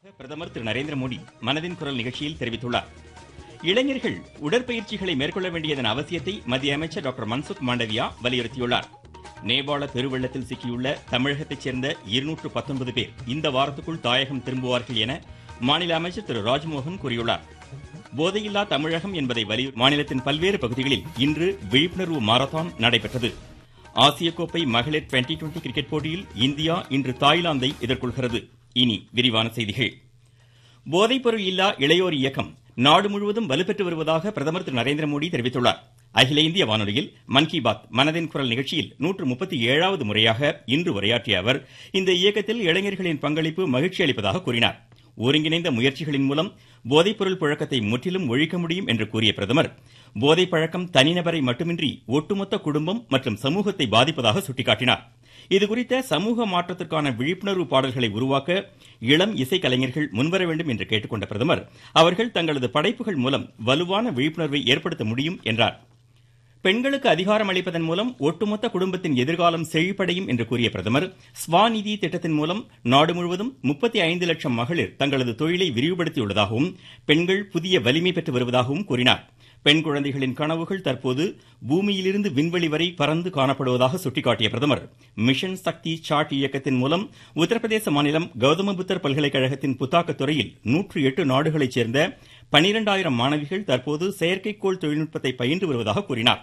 பிரதமர் திரு நரேந்திர மோடி மனதின் குரல் நிகழ்ச்சியில் தெரிவித்துள்ளார் இளைஞர்கள் உடற்பயிற்சிகளை மேற்கொள்ள வேண்டியதன் அவசியத்தை மத்திய அமைச்சர் டாக்டர் மன்சுக் மாண்டவியா வலியுறுத்தியுள்ளார் நேபாள பெருவெள்ளத்தில் சிக்கியுள்ள தமிழகத்தைச் சேர்ந்த இருநூற்று பத்தொன்பது பேர் இந்த வாரத்துக்குள் தாயகம் திரும்புவார்கள் என மாநில அமைச்சர் திரு ராஜ்மோகன் கூறியுள்ளார் போதையில்லா தமிழகம் என்பதை வலியு மாநிலத்தின் பல்வேறு பகுதிகளில் இன்று விழிப்புணர்வு மாரத்தான் நடைபெற்றது ஆசிய கோப்பை மகளிர் டுவெண்டி டுவெண்டி கிரிக்கெட் போட்டியில் இந்தியா இன்று தாய்லாந்தை எதிர்கொள்கிறது இனி விரிவான செய்திகள் போதைப்பொருள் இல்லா இளையோர் இயக்கம் நாடு முழுவதும் வலுப்பெற்று வருவதாக பிரதமர் திரு நரேந்திர மோடி தெரிவித்துள்ளார் அகில இந்திய வானொலியில் மன் கி பாத் மனதின் குரல் நிகழ்ச்சியில் நூற்று முப்பத்தி ஏழாவது முறையாக இன்று உரையாற்றிய அவர் இந்த இயக்கத்தில் இளைஞர்களின் பங்களிப்பு மகிழ்ச்சி அளிப்பதாக கூறினார் ஒருங்கிணைந்த முயற்சிகளின் மூலம் போதைப்பொருள் புழக்கத்தை முற்றிலும் ஒழிக்க முடியும் என்று கூறிய பிரதமர் போதை பழக்கம் தனிநபரை மட்டுமின்றி ஒட்டுமொத்த குடும்பம் மற்றும் சமூகத்தை பாதிப்பதாக சுட்டிக்காட்டினார் இதுகுறித்த சமூக மாற்றத்திற்கான விழிப்புணர்வு பாடல்களை உருவாக்க இளம் இசைக்கலைஞர்கள் முன்வர வேண்டும் என்று கேட்டுக்கொண்ட பிரதமர் அவர்கள் தங்களது படைப்புகள் மூலம் வலுவான விழிப்புணர்வை ஏற்படுத்த முடியும் என்றார் பெண்களுக்கு அதிகாரம் அளிப்பதன் மூலம் ஒட்டுமொத்த குடும்பத்தின் எதிர்காலம் செழிப்படையும் என்று கூறிய பிரதமர் ஸ்வாநிதி திட்டத்தின் மூலம் நாடு முழுவதும் முப்பத்தி ஐந்து லட்சம் மகளிர் தங்களது தொழிலை விரிவுபடுத்தியுள்ளதாகவும் பெண்கள் புதிய வலிமை பெற்று வருவதாகவும் கூறினார் பெண் குழந்தைகளின் கனவுகள் தற்போது பூமியிலிருந்து விண்வெளி வரை பறந்து காணப்படுவதாக சுட்டிக்காட்டிய பிரதமர் மிஷன் சக்தி சாட் இயக்கத்தின் மூலம் உத்தரப்பிரதேச மாநிலம் கௌதம புத்தர் பல்கலைக்கழகத்தின் புத்தாக்க துறையில் நூற்று எட்டு நாடுகளைச் சேர்ந்த பனிரெண்டாயிரம் மாணவிகள் தற்போது செயற்கைக்கோள் தொழில்நுட்பத்தை பயின்று வருவதாக கூறினார்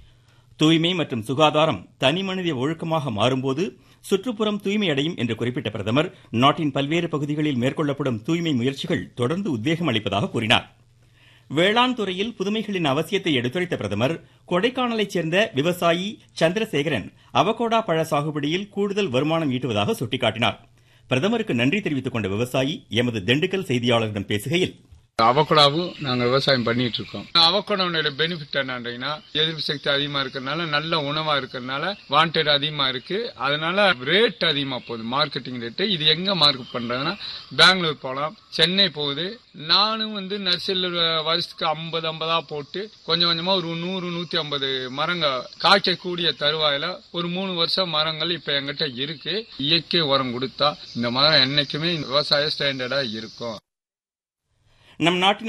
தூய்மை மற்றும் சுகாதாரம் தனிமனித ஒழுக்கமாக மாறும்போது சுற்றுப்புறம் தூய்மை அடையும் என்று குறிப்பிட்ட பிரதமர் நாட்டின் பல்வேறு பகுதிகளில் மேற்கொள்ளப்படும் தூய்மை முயற்சிகள் தொடர்ந்து உத்வேகம் அளிப்பதாக கூறினார் வேளாண் துறையில் புதுமைகளின் அவசியத்தை எடுத்துரைத்த பிரதமர் கொடைக்கானலைச் சேர்ந்த விவசாயி சந்திரசேகரன் அவகோடா பழ சாகுபடியில் கூடுதல் வருமானம் ஈட்டுவதாக சுட்டிக்காட்டினார் பிரதமருக்கு நன்றி தெரிவித்துக் கொண்ட விவசாயி எமது திண்டுக்கல் செய்தியாளரிடம் பேசுகையில் அவக்கடாவும் நாங்க விவசாயம் பண்ணிட்டு இருக்கோம் அவக்கடோட பெனிஃபிட் என்னன்றீங்கன்னா எதிர்ப்பு சக்தி அதிகமா இருக்கிறதுனால நல்ல உணவா இருக்கிறதுனால வாண்டட் அதிகமா இருக்கு அதனால ரேட் அதிகமா போகுது மார்க்கெட்டிங் ரேட்டு இது எங்க மார்க்கெட் பண்றதுன்னா பெங்களூர் போகலாம் சென்னை போகுது நானும் வந்து நர்சரியில் வருஷத்துக்கு ஐம்பது ஐம்பதா போட்டு கொஞ்சம் கொஞ்சமா ஒரு நூறு நூத்தி ஐம்பது மரங்க காய்ச்சக்கூடிய தருவாயில ஒரு மூணு வருஷம் மரங்கள் இப்ப எங்கிட்ட இருக்கு இயற்கை உரம் கொடுத்தா இந்த மரம் என்னைக்குமே விவசாய ஸ்டாண்டர்டா இருக்கும் நம் நாட்டின்